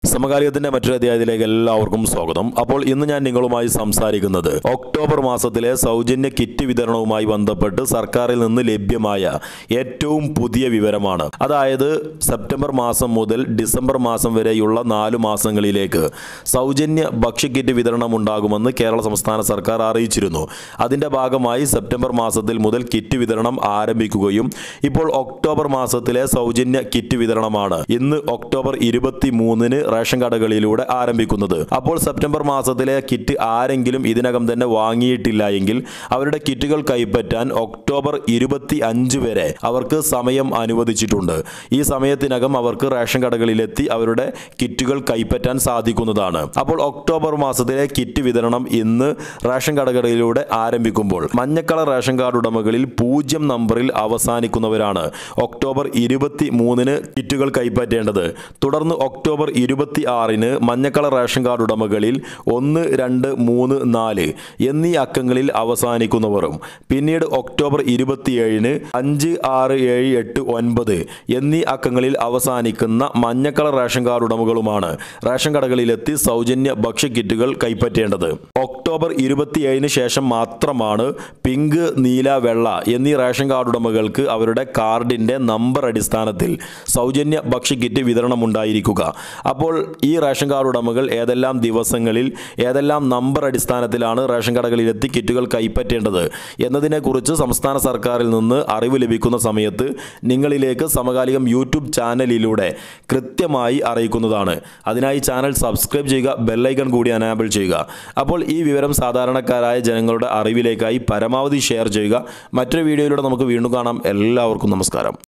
സമകാലികത്തിന്റെ മറ്റൊരു അധ്യായത്തിലേക്ക് എല്ലാവർക്കും സ്വാഗതം അപ്പോൾ ഇന്ന് ഞാൻ നിങ്ങളുമായി സംസാരിക്കുന്നത് ഒക്ടോബർ മാസത്തിലെ സൗജന്യ കിറ്റ് വിതരണവുമായി ബന്ധപ്പെട്ട് സർക്കാരിൽ നിന്ന് ലഭ്യമായ ഏറ്റവും പുതിയ വിവരമാണ് അതായത് സെപ്റ്റംബർ മാസം മുതൽ ഡിസംബർ മാസം വരെയുള്ള നാലു മാസങ്ങളിലേക്ക് സൗജന്യ ഭക്ഷ്യക്കിറ്റ് വിതരണം ഉണ്ടാകുമെന്ന് കേരള സംസ്ഥാന സർക്കാർ അറിയിച്ചിരുന്നു അതിന്റെ ഭാഗമായി സെപ്റ്റംബർ മാസത്തിൽ മുതൽ കിറ്റ് വിതരണം ആരംഭിക്കുകയും ഇപ്പോൾ ഒക്ടോബർ മാസത്തിലെ സൗജന്യ കിറ്റ് വിതരണമാണ് ഇന്ന് ഒക്ടോബർ ഇരുപത്തി മൂന്നിന് റേഷൻ കടകളിലൂടെ ആരംഭിക്കുന്നത് അപ്പോൾ സെപ്റ്റംബർ മാസത്തിലെ കിറ്റ് ആരെങ്കിലും ഇതിനകം തന്നെ വാങ്ങിയിട്ടില്ല എങ്കിൽ അവരുടെ കിറ്റുകൾ കൈപ്പറ്റാൻ ഒക്ടോബർ ഇരുപത്തി അഞ്ച് വരെ അവർക്ക് സമയം അനുവദിച്ചിട്ടുണ്ട് ഈ സമയത്തിനകം അവർക്ക് റേഷൻ കടകളിലെത്തി അവരുടെ കിറ്റുകൾ കൈപ്പറ്റാൻ സാധിക്കുന്നതാണ് അപ്പോൾ ഒക്ടോബർ മാസത്തിലെ കിറ്റ് വിതരണം ഇന്ന് റേഷൻ കടകളിലൂടെ ആരംഭിക്കുമ്പോൾ മഞ്ഞക്കളർ റേഷൻ കാർഡ് ഉടമകളിൽ പൂജ്യം നമ്പറിൽ അവസാനിക്കുന്നവരാണ് ഒക്ടോബർ ഇരുപത്തി മൂന്നിന് കിറ്റുകൾ കൈപ്പറ്റേണ്ടത് തുടർന്ന് ഒക്ടോബർ ഇരുപത്തി ആറിന് മഞ്ഞക്കളർ റേഷൻ കാർഡ് ഉടമകളിൽ ഒന്ന് രണ്ട് മൂന്ന് നാല് എന്നീ അക്കങ്ങളിൽ അവസാനിക്കുന്നവരും പിന്നീട് ഒക്ടോബർ ഇരുപത്തിയേഴിന് അഞ്ച് ആറ് ഏഴ് എട്ട് ഒൻപത് എന്നീ അക്കങ്ങളിൽ അവസാനിക്കുന്ന മഞ്ഞക്കളർ റേഷൻ കാർഡ് ഉടമകളുമാണ് റേഷൻ കടകളിലെത്തി സൗജന്യ ഭക്ഷ്യക്കിറ്റുകൾ കൈപ്പറ്റേണ്ടത് ഒക്ടോബർ ഇരുപത്തിയേഴിന് ശേഷം മാത്രമാണ് പിങ്ക് നീല വെള്ള എന്നീ റേഷൻ കാർഡ് ഉടമകൾക്ക് അവരുടെ കാർഡിന്റെ നമ്പർ അടിസ്ഥാനത്തിൽ സൗജന്യ ഭക്ഷ്യക്കിറ്റ് വിതരണം ഉണ്ടായിരിക്കുക അപ്പോൾ ഈ റേഷൻ കാർഡ് ഉടമകൾ ഏതെല്ലാം ദിവസങ്ങളിൽ ഏതെല്ലാം നമ്പർ അടിസ്ഥാനത്തിലാണ് റേഷൻ കടകളിലെത്തി കിറ്റുകൾ കൈപ്പറ്റേണ്ടത് എന്നതിനെക്കുറിച്ച് സംസ്ഥാന സർക്കാരിൽ നിന്ന് അറിവ് ലഭിക്കുന്ന സമയത്ത് നിങ്ങളിലേക്ക് സമകാലികം യൂട്യൂബ് ചാനലിലൂടെ കൃത്യമായി അറിയിക്കുന്നതാണ് അതിനായി ചാനൽ സബ്സ്ക്രൈബ് ചെയ്യുക ബെല്ലൈക്കൺ കൂടി അനാബിൾ ചെയ്യുക അപ്പോൾ ഈ വിവരം സാധാരണക്കാരായ ജനങ്ങളുടെ അറിവിലേക്കായി പരമാവധി ഷെയർ ചെയ്യുക മറ്റൊരു വീഡിയോയിലൂടെ നമുക്ക് വീണ്ടും കാണാം എല്ലാവർക്കും നമസ്കാരം